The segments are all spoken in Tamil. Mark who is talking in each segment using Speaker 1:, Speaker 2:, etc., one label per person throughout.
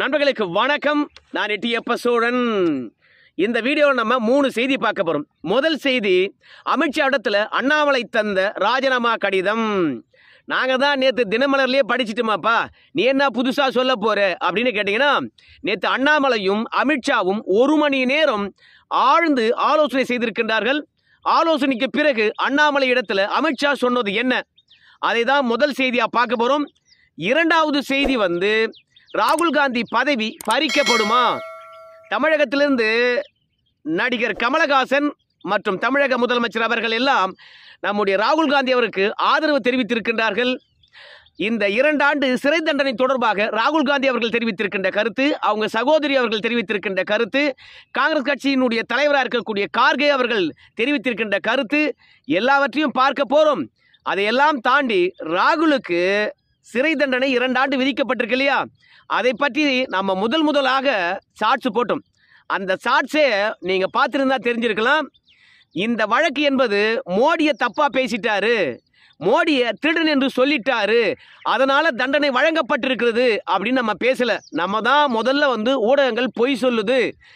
Speaker 1: நண்பர்களுக்கு வணக்கம் நான் எட்டியப்ப சோழன் இந்த வீடியோவில் நம்ம மூணு செய்தி பார்க்க போறோம் முதல் செய்தி அமித்ஷா இடத்துல அண்ணாமலை தந்த ராஜினாமா கடிதம் நாங்க தான் நேற்று தினமலர்லயே படிச்சிட்டுமாப்பா நீ என்ன புதுசா சொல்ல போற அப்படின்னு கேட்டீங்கன்னா நேற்று அண்ணாமலையும் அமித்ஷாவும் ஒரு மணி நேரம் ஆழ்ந்து ஆலோசனை செய்திருக்கின்றார்கள் ஆலோசனைக்கு பிறகு அண்ணாமலை இடத்துல அமித்ஷா சொன்னது என்ன அதை தான் முதல் செய்தியா பார்க்க போறோம் இரண்டாவது செய்தி வந்து ராகுல் காந்தி பதவி பறிக்கப்படுமா தமிழகத்திலிருந்து நடிகர் கமலஹாசன் மற்றும் தமிழக முதலமைச்சர் அவர்கள் எல்லாம் நம்முடைய ராகுல் காந்தி அவருக்கு ஆதரவு தெரிவித்திருக்கின்றார்கள் இந்த இரண்டாண்டு சிறை தண்டனை தொடர்பாக ராகுல் காந்தி அவர்கள் தெரிவித்திருக்கின்ற கருத்து அவங்க சகோதரி அவர்கள் தெரிவித்திருக்கின்ற கருத்து காங்கிரஸ் கட்சியினுடைய தலைவராக இருக்கக்கூடிய கார்கே அவர்கள் தெரிவித்திருக்கின்ற கருத்து எல்லாவற்றையும் பார்க்க போறோம் அதையெல்லாம் தாண்டி ராகுலுக்கு சிறை தண்டனை இரண்டாண்டு விதிக்கப்பட்டிருக்கு இல்லையா அதை பற்றி நம்ம முதல் முதலாக சாட்ஸ் போட்டோம் அந்த சாட்ஸே நீங்க பார்த்துருந்தா தெரிஞ்சிருக்கலாம் இந்த வழக்கு என்பது மோடியை தப்பா பேசிட்டாரு மோடியை திருடன் என்று சொல்லிட்டாரு அதனால தண்டனை வழங்கப்பட்டிருக்கிறது அப்படின்னு நம்ம பேசல நம்ம தான் முதல்ல வந்து ஊடகங்கள் பொய் சொல்லுது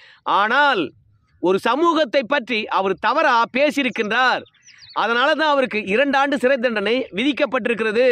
Speaker 1: ஆனால் ஒரு சமூகத்தை பற்றி அவர் தவறா பேசியிருக்கின்றார் அதனால தான் அவருக்கு இரண்டு ஆண்டு சிறை தண்டனை விதிக்கப்பட்டிருக்கிறது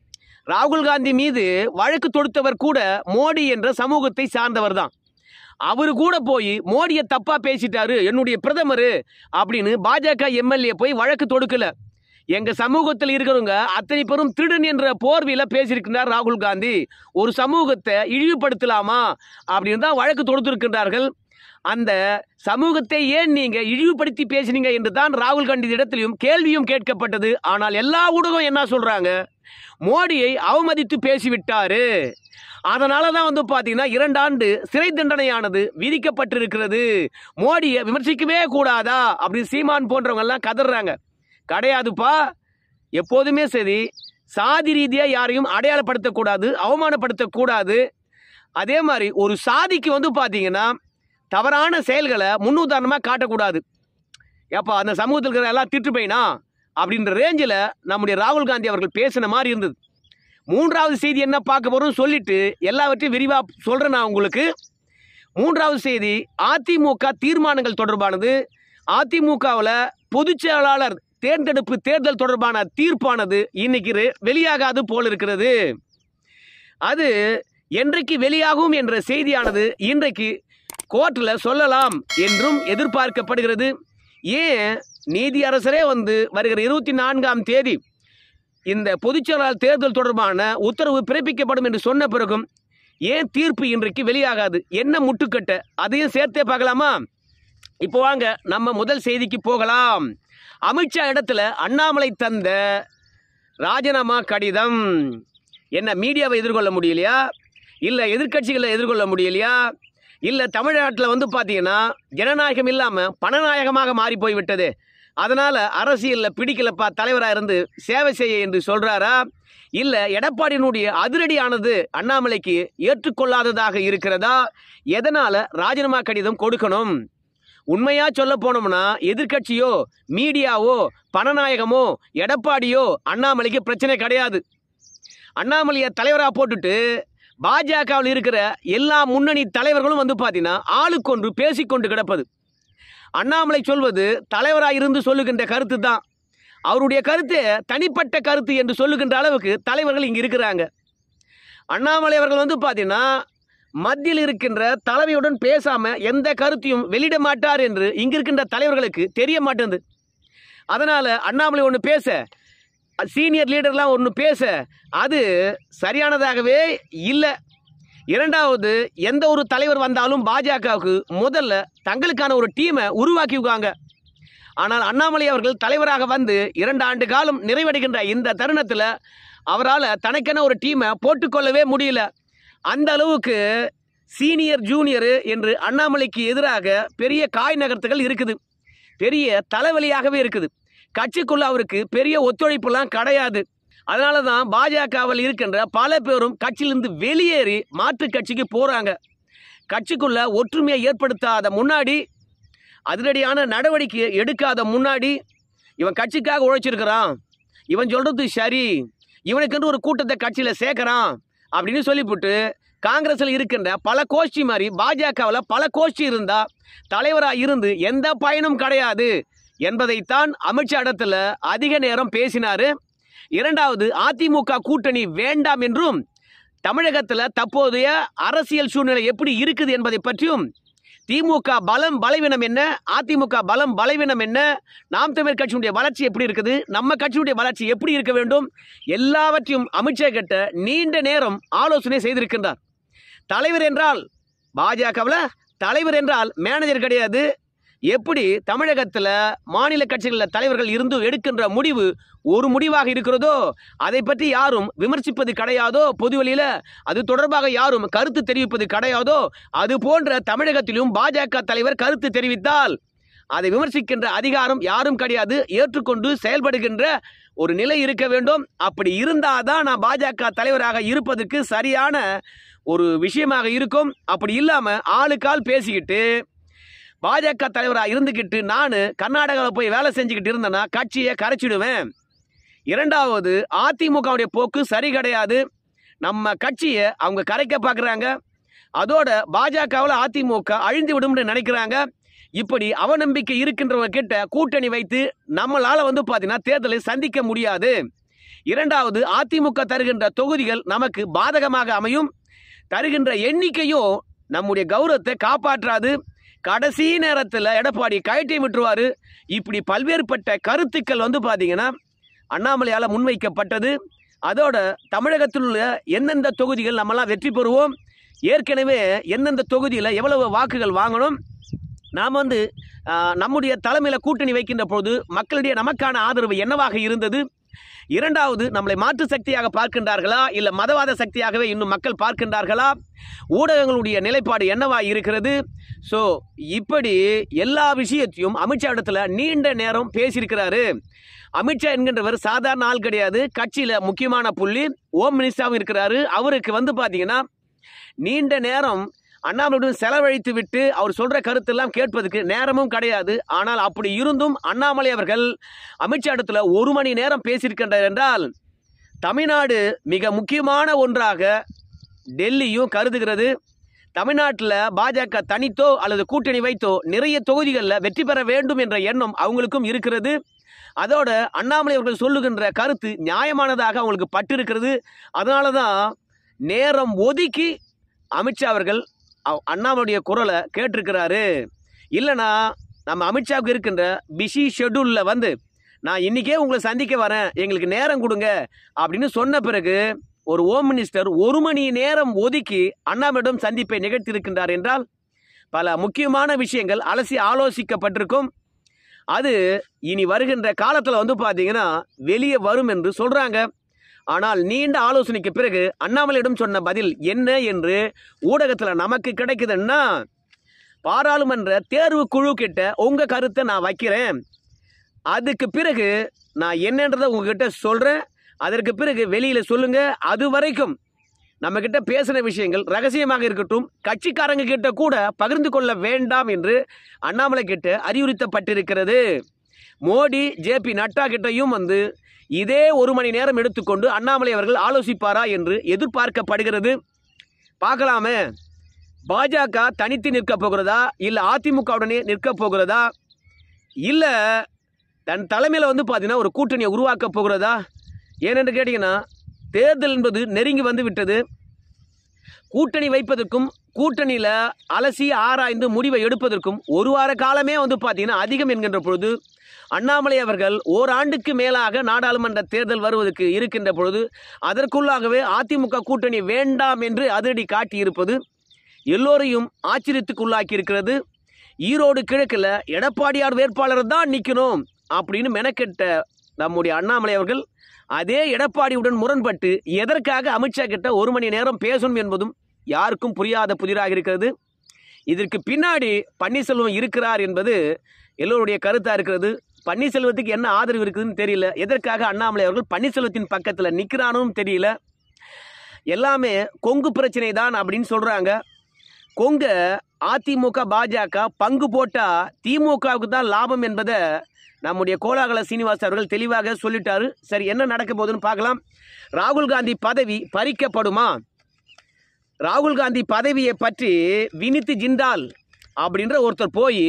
Speaker 1: ராகுல் காந்தி மீது வழக்கு தொடுத்தவர் கூட மோடி என்ற சமூகத்தை சார்ந்தவர் தான் அவரு கூட போய் மோடியை தப்பா பேசிட்டாரு என்னுடைய பிரதமர் அப்படின்னு பாஜக எம்எல்ஏ போய் வழக்கு தொடுக்கல எங்க சமூகத்தில் இருக்கிறவங்க அத்தனை பேரும் திருடன் என்ற போர்வையில பேசியிருக்கின்றார் ராகுல் காந்தி ஒரு சமூகத்தை இழிவுபடுத்தலாமா அப்படின்னு தான் வழக்கு தொடுத்திருக்கின்றார்கள் அந்த சமூகத்தை ஏன் நீங்க இழிவுபடுத்தி பேசினீங்க என்று தான் ராகுல் காந்தி இடத்திலும் கேள்வியும் கேட்கப்பட்டது ஆனால் எல்லா ஊடகம் என்ன சொல்றாங்க மோடியை அவமதித்து பேசிவிட்டாரு அதனால தான் வந்து பார்த்தீங்கன்னா இரண்டு ஆண்டு சிறை தண்டனையானது விதிக்கப்பட்டிருக்கிறது மோடியை விமர்சிக்கவே கூடாதா அப்படி சீமான் போன்றவங்க எல்லாம் கதறாங்க கிடையாதுப்பா எப்போதுமே சரி சாதி ரீதியாக யாரையும் அடையாளப்படுத்தக்கூடாது அவமானப்படுத்தக்கூடாது அதே மாதிரி ஒரு சாதிக்கு வந்து பார்த்தீங்கன்னா தவறான செயல்களை முன்னுதாரணமாக காட்டக்கூடாது ஏப்பா அந்த சமூகத்தில் இருக்கிற எல்லாம் திட்டு பையனா அப்படின்ற ரேஞ்சில் நம்முடைய ராகுல் காந்தி அவர்கள் பேசின மாதிரி இருந்தது மூன்றாவது செய்தி என்ன பார்க்க போறோம் சொல்லிட்டு எல்லாவற்றையும் விரிவாக சொல்கிறேன் நான் உங்களுக்கு மூன்றாவது செய்தி அதிமுக தீர்மானங்கள் தொடர்பானது அதிமுகவில் பொதுச் செயலாளர் தேர்ந்தெடுப்பு தேர்தல் தொடர்பான தீர்ப்பானது இன்னைக்கு ரெ- வெளியாகாது போல் இருக்கிறது அது என்றைக்கு வெளியாகும் என்ற செய்தியானது இன்றைக்கு கோர்ட்டில் சொல்லலாம் என்றும் எதிர்பார்க்கப்படுகிறது ஏன் நீதியரசரே வந்து வருகிற இருபத்தி நான்காம் தேதி இந்த பொதுச்செயலாளர் தேர்தல் தொடர்பான உத்தரவு பிறப்பிக்கப்படும் என்று சொன்ன பிறகும் ஏன் தீர்ப்பு இன்றைக்கு வெளியாகாது என்ன முட்டுக்கட்ட அதையும் சேர்த்தே பார்க்கலாமா இப்போ வாங்க நம்ம முதல் செய்திக்கு போகலாம் அமித்ஷா இடத்துல அண்ணாமலை தந்த ராஜினாமா கடிதம் என்ன மீடியாவை எதிர்கொள்ள முடியலையா இல்லை எதிர்க்கட்சிகளை எதிர்கொள்ள முடியலையா இல்லை தமிழ்நாட்டில் வந்து பார்த்தீங்கன்னா ஜனநாயகம் இல்லாமல் பணநாயகமாக மாறி போய்விட்டது அதனால் அரசியலில் பிடிக்கலப்பா தலைவராக இருந்து சேவை செய்ய என்று சொல்கிறாரா இல்லை எடப்பாடியினுடைய அதிரடியானது அண்ணாமலைக்கு ஏற்றுக்கொள்ளாததாக இருக்கிறதா எதனால் ராஜினாமா கடிதம் கொடுக்கணும் உண்மையா சொல்ல போனோம்னா எதிர்க்கட்சியோ மீடியாவோ பணநாயகமோ எடப்பாடியோ அண்ணாமலைக்கு பிரச்சனை கிடையாது அண்ணாமலையை தலைவராக போட்டுட்டு பாஜகவில் இருக்கிற எல்லா முன்னணி தலைவர்களும் வந்து பார்த்தீங்கன்னா ஆளுக்கொன்று பேசிக்கொண்டு கிடப்பது அண்ணாமலை சொல்வது தலைவராக இருந்து சொல்லுகின்ற கருத்து தான் அவருடைய கருத்து தனிப்பட்ட கருத்து என்று சொல்லுகின்ற அளவுக்கு தலைவர்கள் இங்கே இருக்கிறாங்க அண்ணாமலை அவர்கள் வந்து பார்த்தீங்கன்னா மத்தியில் இருக்கின்ற தலைமையுடன் பேசாம எந்த கருத்தையும் வெளியிட மாட்டார் என்று இங்க இருக்கின்ற தலைவர்களுக்கு தெரிய மாட்டேங்குது அதனால அண்ணாமலை ஒன்று பேச சீனியர் லீடர்லாம் ஒன்று பேச அது சரியானதாகவே இல்லை இரண்டாவது எந்த ஒரு தலைவர் வந்தாலும் பாஜகவுக்கு முதல்ல தங்களுக்கான ஒரு டீமை உருவாக்கிக்குவாங்க ஆனால் அண்ணாமலை அவர்கள் தலைவராக வந்து இரண்டு ஆண்டு காலம் நிறைவடைகின்ற இந்த தருணத்தில் அவரால் தனக்கென ஒரு டீமை போட்டுக்கொள்ளவே முடியல அந்த அளவுக்கு சீனியர் ஜூனியர் என்று அண்ணாமலைக்கு எதிராக பெரிய காய் நகர்த்துகள் இருக்குது பெரிய தலைவலியாகவே இருக்குது கட்சிக்குள்ள அவருக்கு பெரிய ஒத்துழைப்புலாம் கிடையாது அதனால தான் பாஜகவில் இருக்கின்ற பல பேரும் கட்சியிலிருந்து வெளியேறி மாற்றுக் கட்சிக்கு போறாங்க கட்சிக்குள்ள ஒற்றுமையை ஏற்படுத்தாத முன்னாடி அதிரடியான நடவடிக்கை எடுக்காத முன்னாடி இவன் கட்சிக்காக உழைச்சிருக்கிறான் இவன் சொல்றது சரி இவனுக்கென்று ஒரு கூட்டத்தை கட்சியில் சேர்க்கறான் அப்படின்னு சொல்லிவிட்டு காங்கிரஸில் இருக்கின்ற பல கோஷ்டி மாதிரி பாஜகவில் பல கோஷ்டி இருந்தா தலைவராக இருந்து எந்த பயனும் கிடையாது என்பதைத்தான் அமித்ஷா இடத்துல அதிக நேரம் பேசினாரு இரண்டாவது அதிமுக கூட்டணி வேண்டாம் என்றும் தமிழகத்தில் தற்போதைய அரசியல் சூழ்நிலை எப்படி இருக்குது என்பதை பற்றியும் திமுக பலம் பலவீனம் என்ன அதிமுக பலம் பலவீனம் என்ன நாம் தமிழ் கட்சியினுடைய வளர்ச்சி எப்படி இருக்குது நம்ம கட்சியினுடைய வளர்ச்சி எப்படி இருக்க வேண்டும் எல்லாவற்றையும் அமித்ஷா கிட்ட நீண்ட நேரம் ஆலோசனை செய்திருக்கின்றார் தலைவர் என்றால் பாஜகவில் தலைவர் என்றால் மேனேஜர் கிடையாது எப்படி தமிழகத்தில் மாநில கட்சிகளில் தலைவர்கள் இருந்து எடுக்கின்ற முடிவு ஒரு முடிவாக இருக்கிறதோ அதை பற்றி யாரும் விமர்சிப்பது கிடையாதோ பொதுவெளியில் அது தொடர்பாக யாரும் கருத்து தெரிவிப்பது கிடையாதோ அது போன்ற தமிழகத்திலும் பாஜக தலைவர் கருத்து தெரிவித்தால் அதை விமர்சிக்கின்ற அதிகாரம் யாரும் கிடையாது ஏற்றுக்கொண்டு செயல்படுகின்ற ஒரு நிலை இருக்க வேண்டும் அப்படி இருந்தாதான் நான் பாஜக தலைவராக இருப்பதற்கு சரியான ஒரு விஷயமாக இருக்கும் அப்படி இல்லாம ஆளுக்கால் பேசிக்கிட்டு பாஜக தலைவராக இருந்துக்கிட்டு நான் கர்நாடகாவில் போய் வேலை செஞ்சுக்கிட்டு இருந்தேன்னா கட்சியை கரைச்சிடுவேன் இரண்டாவது அதிமுகவுடைய போக்கு சரி கிடையாது நம்ம கட்சியை அவங்க கரைக்க பார்க்குறாங்க அதோட பாஜகவில் அதிமுக அழிந்து விடும்னு நினைக்கிறாங்க இப்படி அவநம்பிக்கை இருக்கின்றவங்க கிட்ட கூட்டணி வைத்து நம்மளால வந்து பார்த்தீங்கன்னா தேர்தலை சந்திக்க முடியாது இரண்டாவது அதிமுக தருகின்ற தொகுதிகள் நமக்கு பாதகமாக அமையும் தருகின்ற எண்ணிக்கையும் நம்முடைய கௌரவத்தை காப்பாற்றாது கடைசி நேரத்தில் எடப்பாடி கழட்டி விட்டுருவாரு இப்படி பல்வேறுபட்ட கருத்துக்கள் வந்து பார்த்தீங்கன்னா அண்ணாமலையால் முன்வைக்கப்பட்டது அதோட தமிழகத்தில் உள்ள எந்தெந்த தொகுதிகள் நம்மலாம் வெற்றி பெறுவோம் ஏற்கனவே எந்தெந்த தொகுதியில் எவ்வளவு வாக்குகள் வாங்கணும் நாம் வந்து ஆ, நம்முடைய தலைமையில் கூட்டணி வைக்கின்ற பொழுது மக்களிடையே நமக்கான ஆதரவு என்னவாக இருந்தது இரண்டாவது நம்மளை மாற்று சக்தியாக பார்க்கின்றார்களா இல்லை மதவாத சக்தியாகவே இன்னும் மக்கள் பார்க்கின்றார்களா ஊடகங்களுடைய நிலைப்பாடு என்னவா இருக்கிறது ஸோ இப்படி எல்லா விஷயத்தையும் அமித்ஷா இடத்துல நீண்ட நேரம் பேசியிருக்கிறாரு அமித்ஷா என்கின்றவர் சாதாரண ஆள் கிடையாது கட்சியில் முக்கியமான புள்ளி ஓம் மினிஸ்டராகவும் இருக்கிறாரு அவருக்கு வந்து பார்த்தீங்கன்னா நீண்ட நேரம் அண்ணாமலையுடன் செலவழித்து விட்டு அவர் சொல்ற கருத்தெல்லாம் கேட்பதற்கு நேரமும் கிடையாது ஆனால் அப்படி இருந்தும் அண்ணாமலை அவர்கள் அமித்ஷா இடத்துல ஒரு மணி நேரம் பேசியிருக்கின்றார் என்றால் தமிழ்நாடு மிக முக்கியமான ஒன்றாக டெல்லியும் கருதுகிறது தமிழ்நாட்டில் பாஜக தனித்தோ அல்லது கூட்டணி வைத்தோ நிறைய தொகுதிகளில் வெற்றி பெற வேண்டும் என்ற எண்ணம் அவங்களுக்கும் இருக்கிறது அதோட அண்ணாமலை அவர்கள் சொல்லுகின்ற கருத்து நியாயமானதாக அவங்களுக்கு பட்டிருக்கிறது அதனால தான் நேரம் ஒதுக்கி அமித்ஷா அவர்கள் அவ்- அண்ணாமலையுடைய குரலை கேட்டிருக்கிறாரு இல்லைனா நம்ம அமித்ஷாவுக்கு இருக்கின்ற பிஸி ஷெட்யூலில் வந்து நான் இன்றைக்கே உங்களை சந்திக்க வரேன் எங்களுக்கு நேரம் கொடுங்க அப்படின்னு சொன்ன பிறகு ஒரு ஹோம் மினிஸ்டர் ஒரு மணி நேரம் ஒதுக்கி அண்ணாமலிடம் சந்திப்பை நிகழ்த்தியிருக்கின்றார் என்றால் பல முக்கியமான விஷயங்கள் அலசி ஆலோசிக்கப்பட்டிருக்கும் அது இனி வருகின்ற காலத்தில் வந்து பார்த்தீங்கன்னா வெளியே வரும் என்று சொல்கிறாங்க ஆனால் நீண்ட ஆலோசனைக்கு பிறகு அண்ணாமலையிடம் சொன்ன பதில் என்ன என்று ஊடகத்தில் நமக்கு கிடைக்குதுன்னா பாராளுமன்ற தேர்வு குழு கிட்ட உங்கள் கருத்தை நான் வைக்கிறேன் அதுக்கு பிறகு நான் என்னன்றதை உங்ககிட்ட சொல்கிறேன் அதற்கு பிறகு வெளியில் சொல்லுங்க அது வரைக்கும் நம்ம கிட்ட பேசுகிற விஷயங்கள் ரகசியமாக இருக்கட்டும் கட்சிக்காரங்க கிட்ட கூட பகிர்ந்து கொள்ள வேண்டாம் என்று அண்ணாமலை கிட்ட அறிவுறுத்தப்பட்டிருக்கிறது மோடி ஜேபி நட்டா கிட்டையும் வந்து இதே ஒரு மணி நேரம் எடுத்துக்கொண்டு அண்ணாமலை அவர்கள் ஆலோசிப்பாரா என்று எதிர்பார்க்கப்படுகிறது பார்க்கலாமே பாஜக தனித்து நிற்க போகிறதா இல்லை அதிமுகவுடனே நிற்க போகிறதா இல்லை தன் தலைமையில் வந்து பார்த்தீங்கன்னா ஒரு கூட்டணியை உருவாக்க போகிறதா ஏனென்று கேட்டிங்கன்னா தேர்தல் என்பது நெருங்கி வந்து விட்டது கூட்டணி வைப்பதற்கும் கூட்டணியில் அலசி ஆராய்ந்து முடிவை எடுப்பதற்கும் ஒரு வார காலமே வந்து பார்த்தீங்கன்னா அதிகம் என்கின்ற பொழுது அண்ணாமலை அவர்கள் ஓராண்டுக்கு மேலாக நாடாளுமன்ற தேர்தல் வருவதற்கு இருக்கின்ற பொழுது அதற்குள்ளாகவே அதிமுக கூட்டணி வேண்டாம் என்று அதிரடி காட்டியிருப்பது எல்லோரையும் ஆச்சரியத்துக்குள்ளாக்கி இருக்கிறது ஈரோடு கிழக்கில் எடப்பாடியார் வேட்பாளர் தான் நிற்கணும் அப்படின்னு மெனக்கெட்ட நம்முடைய அண்ணாமலை அவர்கள் அதே எடப்பாடியுடன் முரண்பட்டு எதற்காக அமித்ஷா கிட்ட ஒரு மணி நேரம் பேசணும் என்பதும் யாருக்கும் புரியாத புதிராக இருக்கிறது இதற்கு பின்னாடி பன்னீர்செல்வம் இருக்கிறார் என்பது எல்லோருடைய கருத்தாக இருக்கிறது பன்னீர்செல்வத்துக்கு என்ன ஆதரவு இருக்குதுன்னு தெரியல எதற்காக அண்ணாமலை அவர்கள் பன்னீர்செல்வத்தின் பக்கத்தில் நிற்கிறானும் தெரியல எல்லாமே கொங்கு பிரச்சனை தான் அப்படின்னு சொல்கிறாங்க கொங்க அதிமுக பாஜக பங்கு போட்டால் திமுகவுக்கு தான் லாபம் என்பதை நம்முடைய கோலாகல சீனிவாஸ் அவர்கள் தெளிவாக சொல்லிட்டாரு சரி என்ன நடக்க போகுதுன்னு பார்க்கலாம் ராகுல் காந்தி பதவி பறிக்கப்படுமா ராகுல் காந்தி பதவியை பற்றி வினித்து ஜிண்டால் அப்படின்ற ஒருத்தர் போய்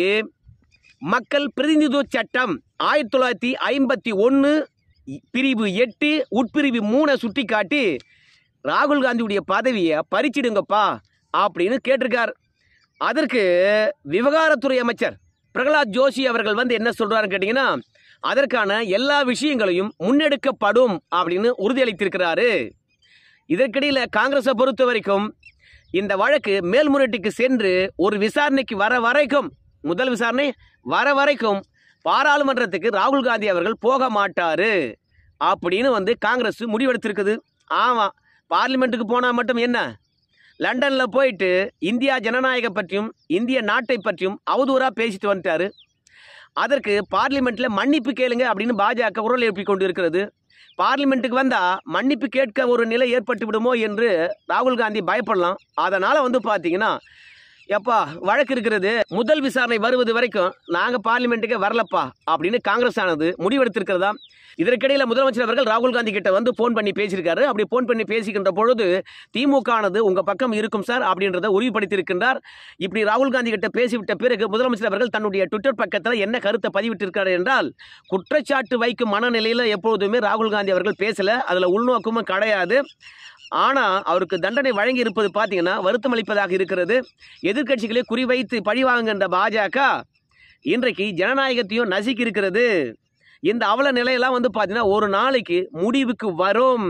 Speaker 1: மக்கள் பிரதிநிதித்துவ சட்டம் ஆயிரத்தி தொள்ளாயிரத்தி ஐம்பத்தி ஒன்று பிரிவு எட்டு உட்பிரிவு மூணை சுட்டி காட்டி ராகுல் காந்தியுடைய பதவியை பறிச்சிடுங்கப்பா அப்படின்னு கேட்டிருக்கார் அதற்கு விவகாரத்துறை அமைச்சர் பிரகலாத் ஜோஷி அவர்கள் வந்து என்ன சொல்றாருன்னு கேட்டிங்கன்னா அதற்கான எல்லா விஷயங்களையும் முன்னெடுக்கப்படும் அப்படின்னு உறுதியளித்திருக்கிறாரு இதற்கிடையில் காங்கிரஸை பொறுத்த வரைக்கும் இந்த வழக்கு மேல்முறையீட்டுக்கு சென்று ஒரு விசாரணைக்கு வர வரைக்கும் முதல் விசாரணை வர வரைக்கும் பாராளுமன்றத்துக்கு ராகுல் காந்தி அவர்கள் போக மாட்டாரு அப்படின்னு வந்து காங்கிரஸ் முடிவெடுத்திருக்குது ஆமாம் பார்லிமெண்ட்டுக்கு போனால் மட்டும் என்ன லண்டனில் போயிட்டு இந்தியா ஜனநாயகம் பற்றியும் இந்திய நாட்டை பற்றியும் அவதூறாக பேசிட்டு வந்துட்டாரு அதற்கு பார்லிமெண்ட்டில் மன்னிப்பு கேளுங்க அப்படின்னு பாஜக குரல் எழுப்பி கொண்டு இருக்கிறது பார்லிமெண்ட்டுக்கு வந்தால் மன்னிப்பு கேட்க ஒரு நிலை ஏற்பட்டு விடுமோ என்று ராகுல் காந்தி பயப்படலாம் அதனால் வந்து பார்த்தீங்கன்னா எப்பா வழக்கு இருக்கிறது முதல் விசாரணை வருவது வரைக்கும் நாங்கள் பார்லிமெண்ட்டுக்கே வரலப்பா அப்படின்னு காங்கிரஸ் ஆனது முடிவெடுத்திருக்கிறதா இதற்கிடையில் முதலமைச்சர் அவர்கள் ராகுல் காந்தி கிட்ட வந்து ஃபோன் பண்ணி பேசியிருக்காரு அப்படி ஃபோன் பண்ணி பேசிக்கின்ற பொழுது திமுக ஆனது உங்கள் பக்கம் இருக்கும் சார் அப்படின்றத உறுதிப்படுத்தியிருக்கின்றார் இப்படி ராகுல் காந்தி கிட்ட பேசிவிட்ட பிறகு முதலமைச்சர் அவர்கள் தன்னுடைய ட்விட்டர் பக்கத்தில் என்ன கருத்தை பதிவிட்டிருக்காரு என்றால் குற்றச்சாட்டு வைக்கும் மனநிலையில் எப்பொழுதுமே ராகுல் காந்தி அவர்கள் பேசலை அதில் உள்நோக்கமும் கிடையாது ஆனால் அவருக்கு தண்டனை வழங்கி இருப்பது பார்த்தீங்கன்னா வருத்தம் அளிப்பதாக இருக்கிறது எதிர்க்கட்சிகளை குறிவைத்து பழிவாங்குகின்ற பாஜக இன்றைக்கு ஜனநாயகத்தையும் நசுக்கி இருக்கிறது இந்த அவல நிலையெல்லாம் வந்து பார்த்தீங்கன்னா ஒரு நாளைக்கு முடிவுக்கு வரும்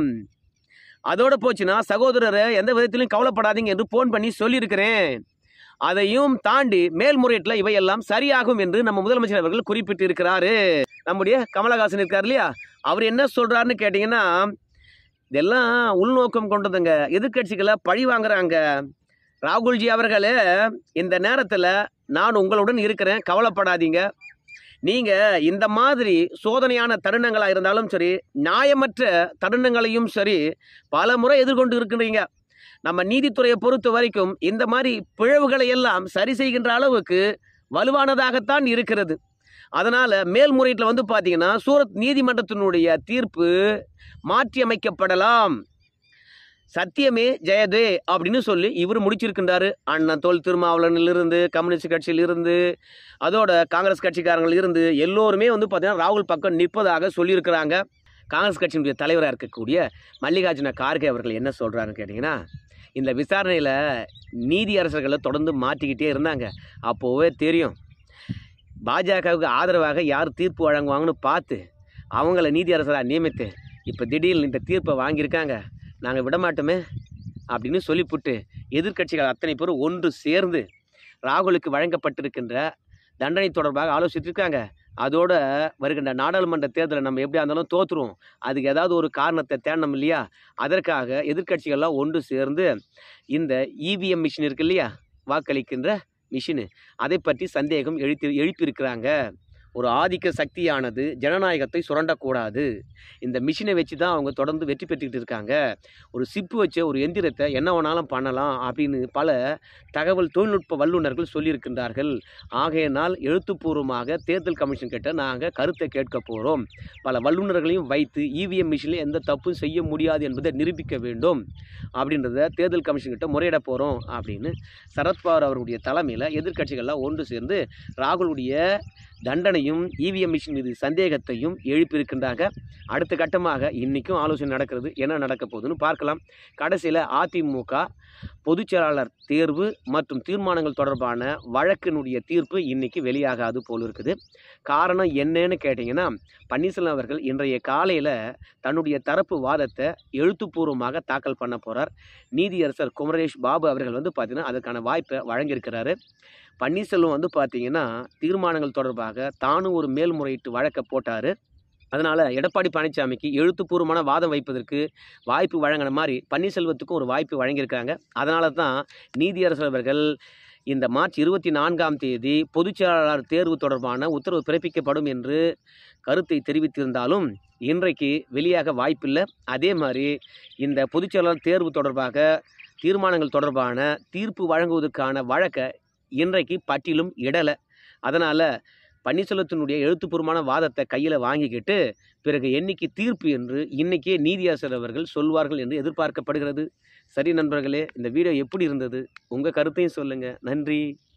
Speaker 1: அதோட போச்சுன்னா சகோதரரை எந்த விதத்திலும் கவலைப்படாதீங்க என்று ஃபோன் பண்ணி சொல்லியிருக்கிறேன் அதையும் தாண்டி மேல்முறையீட்டில் இவையெல்லாம் சரியாகும் என்று நம்ம முதலமைச்சர் அவர்கள் குறிப்பிட்டு இருக்கிறாரு நம்முடைய கமலஹாசன் இருக்கார் இல்லையா அவர் என்ன சொல்றாருன்னு கேட்டிங்கன்னா இதெல்லாம் உள்நோக்கம் கொண்டதுங்க எதிர்க்கட்சிகளை பழி வாங்குறாங்க ராகுல்ஜி அவர்களே இந்த நேரத்தில் நான் உங்களுடன் இருக்கிறேன் கவலைப்படாதீங்க நீங்கள் இந்த மாதிரி சோதனையான தருணங்களாக இருந்தாலும் சரி நியாயமற்ற தருணங்களையும் சரி பல முறை எதிர்கொண்டு இருக்கின்றீங்க நம்ம நீதித்துறையை பொறுத்த வரைக்கும் இந்த மாதிரி பிழவுகளை எல்லாம் சரி செய்கின்ற அளவுக்கு வலுவானதாகத்தான் இருக்கிறது அதனால் மேல்முறையீட்டில் வந்து பார்த்தீங்கன்னா சூரத் நீதிமன்றத்தினுடைய தீர்ப்பு மாற்றி அமைக்கப்படலாம் சத்தியமே ஜெயதே அப்படின்னு சொல்லி இவர் முடிச்சிருக்கின்றாரு அண்ணன் தோல் திருமாவளவனிலிருந்து கம்யூனிஸ்ட் கட்சியிலிருந்து அதோட காங்கிரஸ் கட்சிக்காரங்கள் இருந்து எல்லோருமே வந்து பார்த்தீங்கன்னா ராகுல் பக்கம் நிற்பதாக சொல்லியிருக்கிறாங்க காங்கிரஸ் கட்சியினுடைய தலைவராக இருக்கக்கூடிய மல்லிகார்ஜுன கார்கே அவர்கள் என்ன சொல்கிறாருன்னு கேட்டிங்கன்னா இந்த விசாரணையில் நீதி அரசர்களை தொடர்ந்து மாற்றிக்கிட்டே இருந்தாங்க அப்போவே தெரியும் பாஜகவுக்கு ஆதரவாக யார் தீர்ப்பு வழங்குவாங்கன்னு பார்த்து அவங்கள நீதி அரசராக நியமித்து இப்போ திடீர்னு இந்த தீர்ப்பை வாங்கியிருக்காங்க நாங்கள் விடமாட்டோமே அப்படின்னு சொல்லிப்புட்டு எதிர்க்கட்சிகள் அத்தனை பேரும் ஒன்று சேர்ந்து ராகுலுக்கு வழங்கப்பட்டிருக்கின்ற தண்டனை தொடர்பாக ஆலோசித்திருக்காங்க அதோட வருகின்ற நாடாளுமன்ற தேர்தலை நம்ம எப்படியா இருந்தாலும் தோற்றுருவோம் அதுக்கு ஏதாவது ஒரு காரணத்தை தேடணும் இல்லையா அதற்காக எதிர்க்கட்சிகள்லாம் ஒன்று சேர்ந்து இந்த இவிஎம் மிஷின் இருக்கு இல்லையா வாக்களிக்கின்ற மிஷினு அதை பற்றி சந்தேகம் எழுப்பி எழுப்பியிருக்கிறாங்க ஒரு ஆதிக்க சக்தியானது ஜனநாயகத்தை சுரண்டக்கூடாது இந்த மிஷினை வச்சு தான் அவங்க தொடர்ந்து வெற்றி பெற்றுக்கிட்டு இருக்காங்க ஒரு சிப்பு வச்ச ஒரு எந்திரத்தை என்ன வேணாலும் பண்ணலாம் அப்படின்னு பல தகவல் தொழில்நுட்ப வல்லுநர்கள் சொல்லியிருக்கின்றார்கள் ஆகையினால் எழுத்துப்பூர்வமாக தேர்தல் கமிஷன் கிட்ட நாங்கள் கருத்தை கேட்க போகிறோம் பல வல்லுநர்களையும் வைத்து இவிஎம் மிஷினில் எந்த தப்பும் செய்ய முடியாது என்பதை நிரூபிக்க வேண்டும் அப்படின்றத தேர்தல் கமிஷன் கிட்ட முறையிட போகிறோம் அப்படின்னு சரத்பவார் அவருடைய தலைமையில் எதிர்க்கட்சிகள்லாம் ஒன்று சேர்ந்து ராகுலுடைய தண்டனையும் இவிஎம் மிஷின் மீது சந்தேகத்தையும் எழுப்பியிருக்கின்றாங்க அடுத்த கட்டமாக இன்றைக்கும் ஆலோசனை நடக்கிறது என்ன நடக்க போகுதுன்னு பார்க்கலாம் கடைசியில் அதிமுக பொதுச் செயலாளர் தேர்வு மற்றும் தீர்மானங்கள் தொடர்பான வழக்கினுடைய தீர்ப்பு இன்னைக்கு வெளியாகாது போல் இருக்குது காரணம் என்னன்னு கேட்டிங்கன்னா பன்னீர்செல்வம் அவர்கள் இன்றைய காலையில் தன்னுடைய தரப்பு வாதத்தை எழுத்துப்பூர்வமாக தாக்கல் பண்ண போகிறார் நீதியரசர் குமரேஷ் பாபு அவர்கள் வந்து பார்த்தீங்கன்னா அதற்கான வாய்ப்பை வழங்கியிருக்கிறாரு பன்னீர்செல்வம் வந்து பார்த்தீங்கன்னா தீர்மானங்கள் தொடர்பாக தானும் ஒரு மேல்முறையீட்டு வழக்கை போட்டார் அதனால் எடப்பாடி பழனிசாமிக்கு எழுத்துப்பூர்வமான வாதம் வைப்பதற்கு வாய்ப்பு வழங்கின மாதிரி பன்னீர்செல்வத்துக்கும் ஒரு வாய்ப்பு வழங்கியிருக்காங்க அதனால தான் நீதியரசர் அவர்கள் இந்த மார்ச் இருபத்தி நான்காம் தேதி பொதுச் செயலாளர் தேர்வு தொடர்பான உத்தரவு பிறப்பிக்கப்படும் என்று கருத்தை தெரிவித்திருந்தாலும் இன்றைக்கு வெளியாக வாய்ப்பில்லை அதே மாதிரி இந்த பொதுச் செயலாளர் தேர்வு தொடர்பாக தீர்மானங்கள் தொடர்பான தீர்ப்பு வழங்குவதற்கான வழக்கை இன்றைக்கு பட்டியலும் இடலை அதனால் பன்னீர்செல்வத்தினுடைய எழுத்துப்பூர்வமான வாதத்தை கையில் வாங்கிக்கிட்டு பிறகு என்னைக்கு தீர்ப்பு என்று இன்னைக்கே நீதியாசர் அவர்கள் சொல்வார்கள் என்று எதிர்பார்க்கப்படுகிறது சரி நண்பர்களே இந்த வீடியோ எப்படி இருந்தது உங்கள் கருத்தையும் சொல்லுங்கள் நன்றி